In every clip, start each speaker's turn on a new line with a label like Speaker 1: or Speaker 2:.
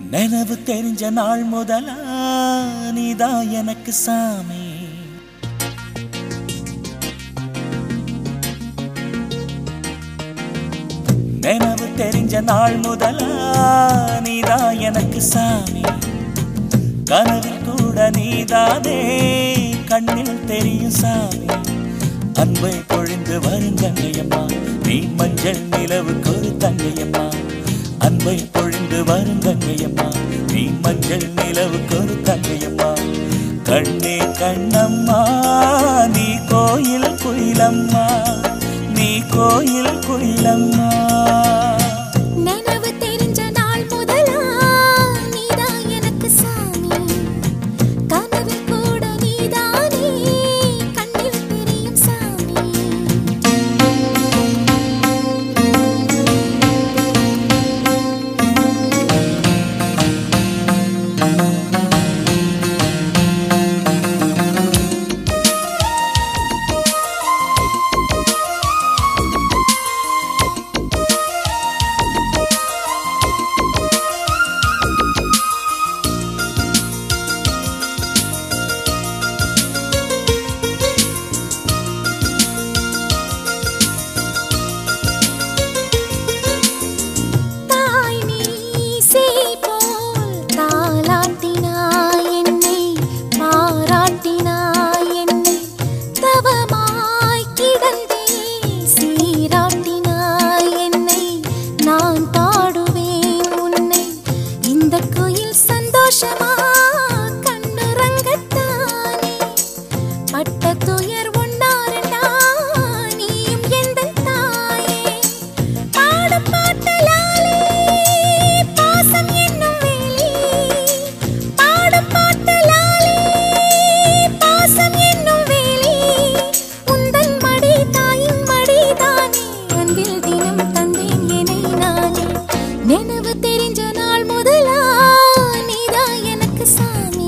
Speaker 1: நினைவு தெரிஞ்ச நாள் முதலா நீதான் எனக்கு சாமி நினைவு தெரிஞ்ச நாள் முதலா நீதான் எனக்கு சாமி கனவில் கூட நீதானே கண்ணில் தெரியும் சாமி அன்பை பொழிந்து வரும் தங்கையம்மா நீ மஞ்சள் நிலவுக்கு ஒரு தங்கையம்மா அன்பை பொழிந்து வரும் தங்கையம்மா நீ மஞ்சள் நிலவுக்கு ஒரு தங்கையம்மா கண்ணே கண்ணம்மா நீ கோயில் குயிலம்மா நீ கோயில் குயிலம்மா
Speaker 2: நினைவு தெரிஞ்ச நாள் முதலா நீதான் எனக்கு சாமி கனவில் கூட நீதானே கண்ணில் தெரியும் சாமி தாய் மீசை போல் தாலாட்டினாய் என்னை பாராட்டினாய் என்னை தவமாய் கிடந்தே சீராட்டினாய் என்னை நான் பாடுவேன் உன்னை இந்த குயில் சந்தோஷமா கண்ணுறங்கத்தானே பட்ட துயர் ஒன்னாரண்டா நீயும் எந்தன் தாயே பாடும் பாட்டலாலே பாசம் என்னும் வேலி பாடும் பாட்டலாலே பாசம் என்னும் வேலி உந்தன் மடி தாயின் மடிதானே அன்பில் தினம் தந்தேன் என்னை நானே நினைவு தெரிஞ்ச நாள் முதலா நீதான் எனக்கு சாமி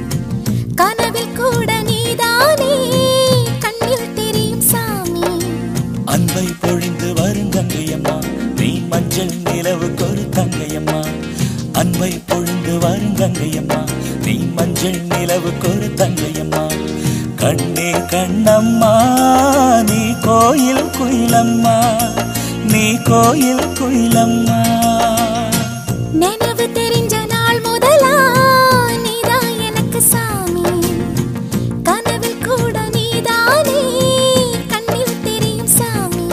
Speaker 2: கனவில் கூட நீதானே கண்ணில் தெரியும் சாமி
Speaker 1: அன்பை பொழிந்து வரும் தங்கையம்மா நீ மஞ்சள் நிலவுக்கு ஒரு தங்கையம்மா அன்பை பொழிந்து வரும் தங்கையம்மா நீ மஞ்சள் நிலவுக்கு ஒரு தங்கையம்மா கண்ணே கண்ணம்மா நீ கோயில் குயிலம்மா நீ கோயில் குயிலம்மா
Speaker 2: நினைவு தெரிஞ்ச நாள் முதலா நீதான் எனக்கு சாமி கனவில் கூட நீதானே கண்ணில் தெரியும் சாமி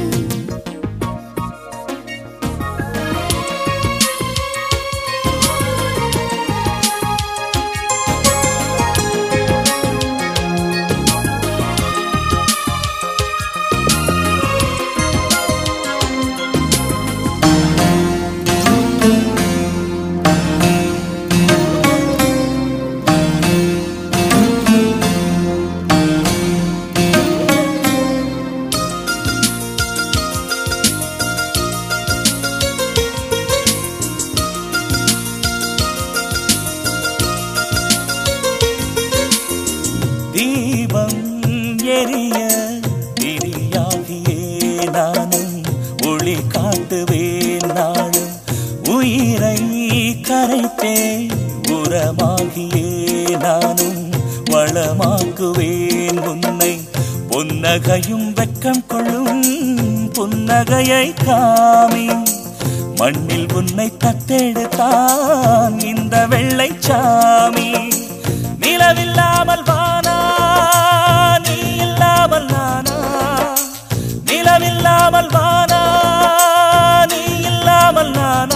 Speaker 1: தீபம் எரிய திரியாகியே நானும் ஒளி காட்டுவேன் நாளும் உயிரை கரைத்தே உரமாகியே நானும் வளமாக்குவேன் உன்னை புன்னகையும் வெக்கம் கொள்ளும் புன்னகையை காமி மண்ணில் உன்னை தத்தெடுத்தான் இந்த வெள்ளை சாமி நிலவில்லாமல் வானா நீ இல்லாமல் நானா நிலவில்லாமல் வானா நீ இல்லாமல் நானா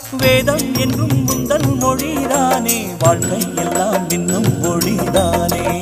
Speaker 1: வேதம் என்றும் முந்தல் மொழிதானே வாழ்க்கை எல்லாம் இன்னும் மொழிதானே